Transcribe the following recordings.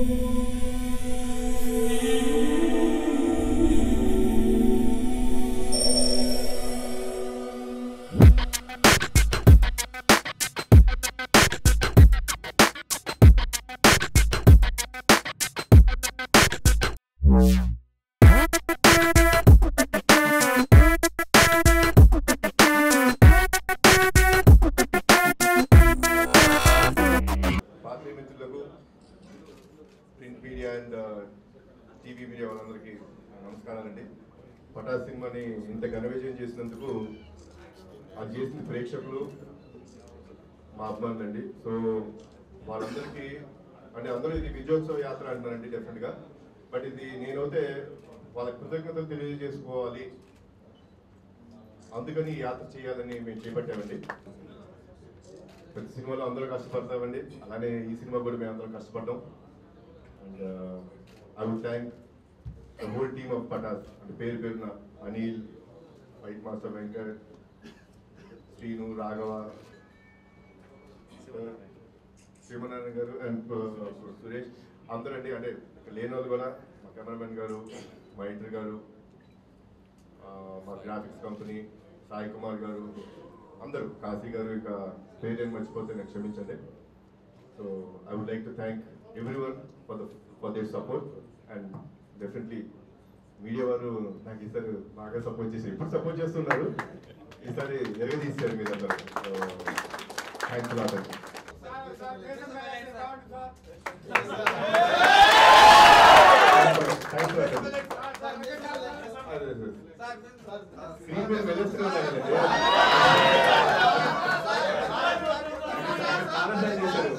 party మిత్రులకు print media and TV media వాళ్ళందరికీ నమస్కారాలండి పటాస్ సినిమాని ఇంత ఘన విజయం చేసినందుకు అది చేసిన ప్రేక్షకులు మా అభిమానులు అండి సో వాళ్ళందరికీ అంటే అందరూ ఇది విజయోత్సవ యాత్ర అంటున్నారండి డెఫినెట్గా బట్ ఇది నేనైతే వాళ్ళ కృతజ్ఞతలు తెలియజేసుకోవాలి అందుకని ఈ యాత్ర చేయాలని మేము చేపట్టామండి ప్రతి సినిమాలో అందరూ కష్టపడతామండి అలానే ఈ సినిమా కూడా మేము అందరం కష్టపడ్డాం and I would thank the whole team of Pataas అంటే పేరు పేరున అనిల్ వైట్ మాస్టర్ వెంకట్ శ్రీను రాఘవ శివనారాయణ గారు అండ్ సురేష్ అందరూ అండి అంటే ఇక్కడ లేని వాళ్ళు కూడా మా కెమెరామెన్ గారు మా ఎడిటర్ గారు ఆ, మా గ్రాఫిక్స్ కంపెనీ సాయి కుమార్ గారు అందరూ కాశీ గారు ఇక పేరు మర్చిపోతే నాకు క్షమించండి so I would like to thank everyone for the for their support and definitely media వారు నాకు ఈసారి బాగా సపోర్ట్ చేసి ఇప్పుడు సపోర్ట్ చేస్తున్నారు ఈసారి ఎరగదీశారు మీరు అందరూ థ్యాంక్స్ లాట్ అండి థ్యాంక్స్ లాట్ అండి అదే అదే స్క్రీన్ మీద వెలుస్తున్నారు కదండి చాలా చేశారు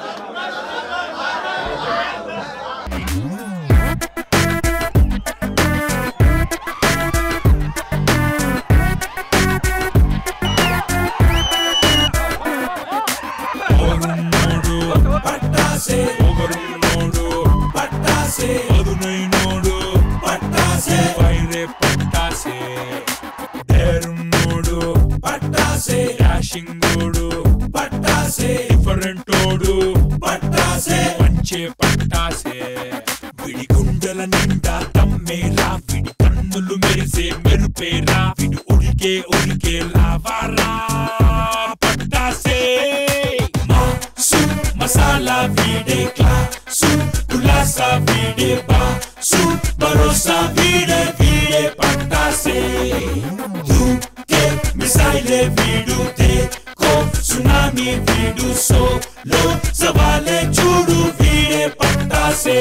ఒకరున్నోడు పట్టాసే ఒకరున్నోడు పట్టాసే అదునైనోడు పట్టాసే వైరే పట్టాసే డేరున్నోడు పట్టాసే డాషింగోడు పట్టాసే డిఫరెంటోడు పట్టాసే పంచే పట్టాసే విడి గుండెల నిండా తమ్మేరా విడి కన్నులు మెరిసే మెరుపేరా విడి ఉడికే ఉడికే లావారా పట్టాసే మాసు మసాలా వీడే క్లాసు కులాసా వీడే బాసు భరోసా వీడే వీడే పట్టాసే దూకే మిసైలే వీడు కో సునామీ వీడు సో లో సవాలే చూడు వీడే పట్టాసే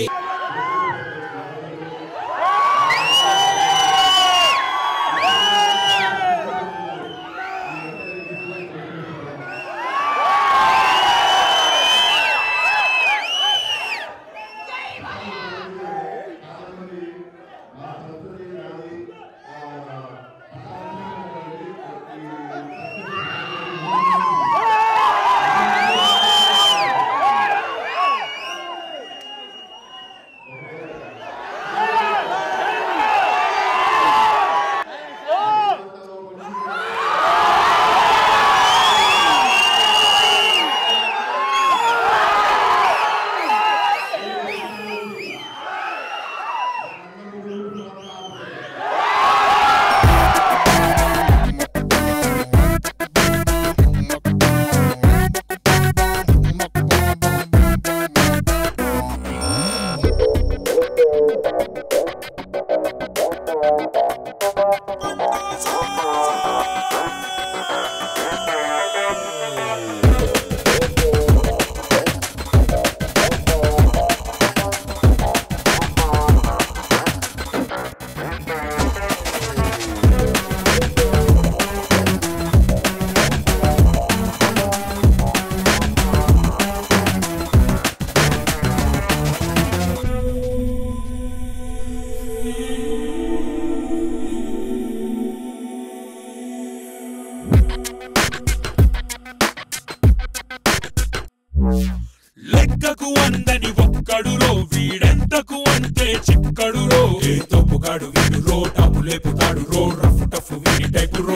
లెక్కకు అందని ఒక్కడురో వీడెంతకు అంటే చిక్కడురో ఏ తొప్పుగాడు వీడు రో టపు లేపుతాడు రో రఫ్ టఫ్ వీడి టైపు రో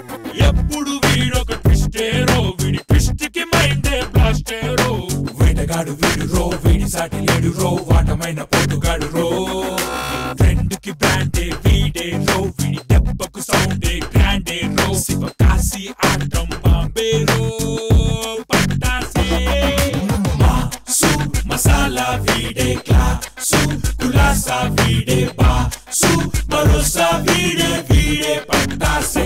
ఎప్పుడు వీడొక ట్విస్టేరో వీడి ట్విస్ట్ కి మైండే బ్లాస్టేరో వేటగా తప్పుగాడు వీడు రో వీడి సాటి లేడు రో వాటమైన పోటుగాడు రో ట్రెండ్ కి బ్రాండే వీడే రో వీడి దెబ్బకు సౌండే గ్రాండే రో శివ కాశీ ఆటం బాంబే రో పట్టాసే మాసు మసాలా వీడే క్లాసు కులాసా వీడే బాసు భరోసా వీడే వీడే పట్టాసే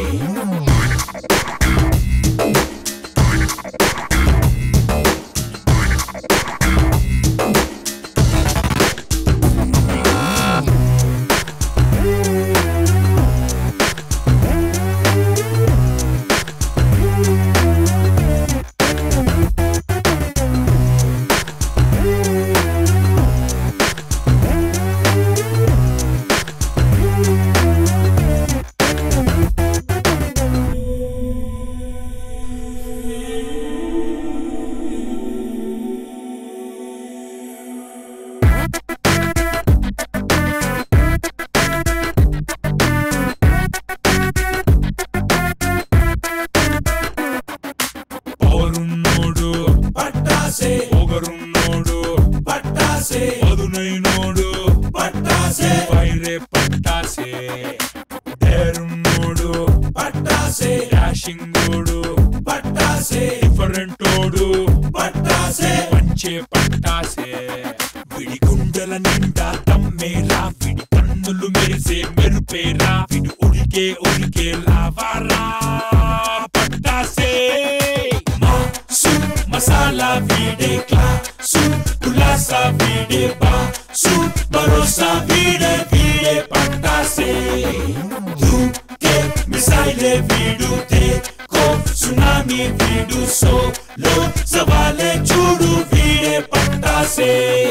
పౌరున్నోడు పట్టాసే పొగరున్నోడు పట్టాసే పదునైనోడు పట్టాసే వైరే పట్టాసే పేరున్నోడు పట్టాసే డాషింగోడు పట్టాసే డిఫరెంటోడు పట్టాసే పంచే పట్టాసే విడి గుండెల నిండా తమ్మేరా విడి కన్నులు మెరిసే మెరుపేరా విడి ఉడికే ఉడికే లావారా పట్టాసే మాసు మసాలా వీడే క్లాసు కులాసా వీడే బాసు భరోసా వీడే వీడే పట్టాసే దూకే మిసైలే వీడు కో సునామీ వీడు సో లో సవాలే చూడు వీడే పట్టాసే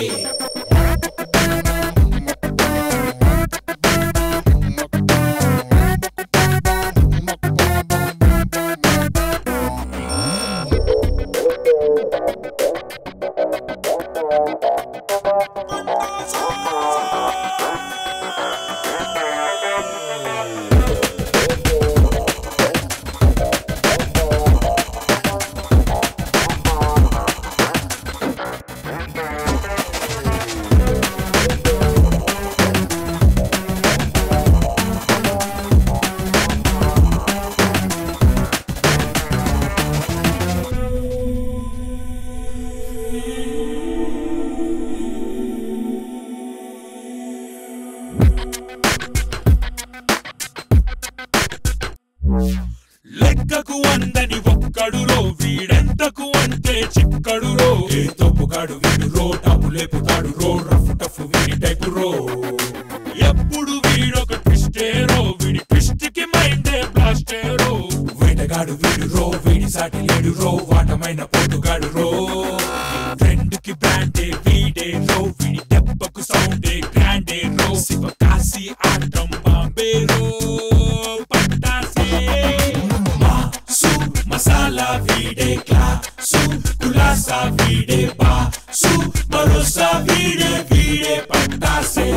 లెక్కకు అందని ఒక్కడురో వీడెంతకు అంటే చిక్కడురో ఏ తప్పుగాడు వీడు రో టపు లేపుతాడు రో రఫ్ టఫ్ వీడి టైపు రో ఎప్పుడు వీడొక ట్విస్టేరో వీడి ట్విస్ట్ కి మైండే బ్లాస్టేరో వేటగాడు వీడు రో వీడి సాటి లేడు రో వాటమైన పోటుగాడు రో ట్రెండ్ కి బ్రాండే వీడే రో వీడి దెబ్బకు సౌండే గ్రాండే రో శివ కాశీ ఆటం బాంబే రో పట్టాసే మాసు మసాలా వీడే క్లాసు కులాసా వీడే బాసు భరోసా వీడే వీడే పట్టాసే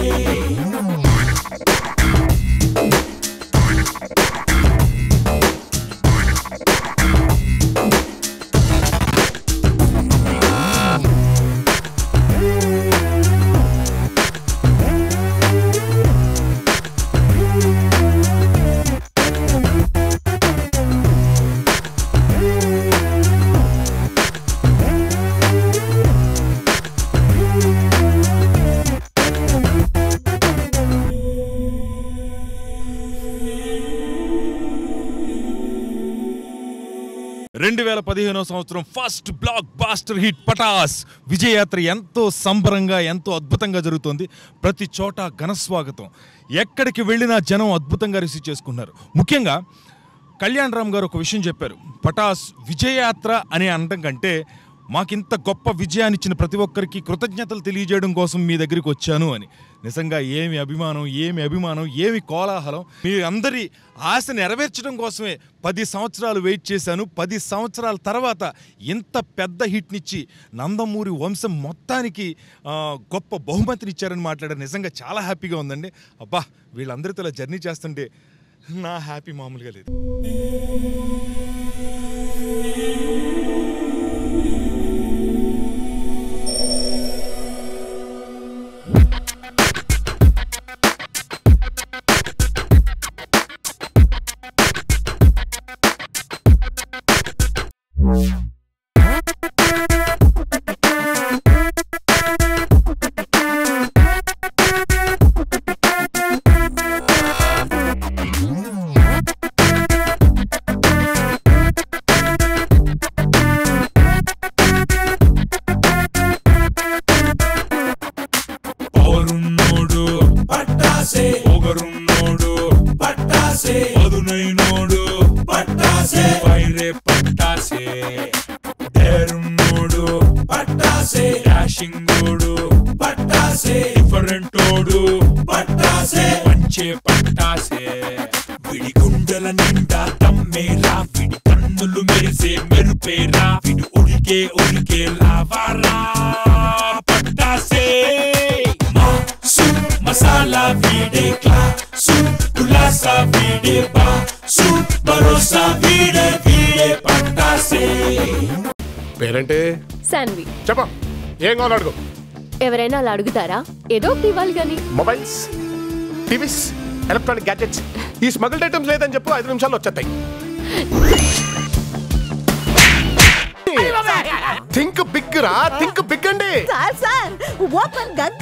రెండు వేల పదిహేనో సంవత్సరం first blockbuster hit Pataas విజయయాత్ర ఎంతో సంబరంగా ఎంతో అద్భుతంగా జరుగుతోంది ప్రతి చోట ఘన స్వాగతం ఎక్కడికి వెళ్ళినా జనం అద్భుతంగా రిసీవ్ చేసుకున్నారు ముఖ్యంగా కళ్యాణ్ రామ్ గారు ఒక విషయం చెప్పారు పటాస్ విజయయాత్ర అని అనడం కంటే మాకింత గొప్ప విజయాన్ని ఇచ్చిన ప్రతి ఒక్కరికి కృతజ్ఞతలు తెలియజేయడం కోసం మీ దగ్గరికి వచ్చాను అని నిజంగా ఏమి అభిమానం ఏమి అభిమానం ఏమి కోలాహలం మీ అందరి ఆశ నెరవేర్చడం కోసమే పది సంవత్సరాలు వెయిట్ చేశాను పది సంవత్సరాల తర్వాత ఇంత పెద్ద హిట్నిచ్చి నందమూరి వంశం మొత్తానికి ఆ, గొప్ప బహుమతినిచ్చారని మాట్లాడారు నిజంగా చాలా హ్యాపీగా ఉందండి అబ్బా వీళ్ళందరితో ఇలా జర్నీ చేస్తుంటే నా హ్యాపీ మామూలుగా లేదు డాషింగ్ ఓడు పట్టాసే డిఫరెంట్ ఓడు పట్టాసే పంచే పట్టాసే విడి గుండెల నిండా తమ్మేరా విడి కన్నులు మెరిసే మెరుపేరా విడి ఉడికే ఉడికే లావారా పట్టాసే మాసు మసాలా వీడే క్లాసు కులాసా వీడే బాసు భరోసా వీడే వీడే పట్టాసే పేరంటే శాన్వి చెప్ప ఏం కావాలి అడుగు ఎవరైనా అలా అడుగుతారా ఏదో ఒకటి ఇవ్వాలి కానీ మొబైల్స్ టీవీస్ ఎలక్ట్రానిక్ గ్యాడ్జెట్స్ ఈ స్మగుల్డ్ ఐటమ్స్ లేదని చెప్పు ఐదు నిమిషాలు వచ్చేస్తాయి థింక్ బిగ్ రా థింక్ బిగ్ అండి సార్ సార్ ఓపెన్ గన్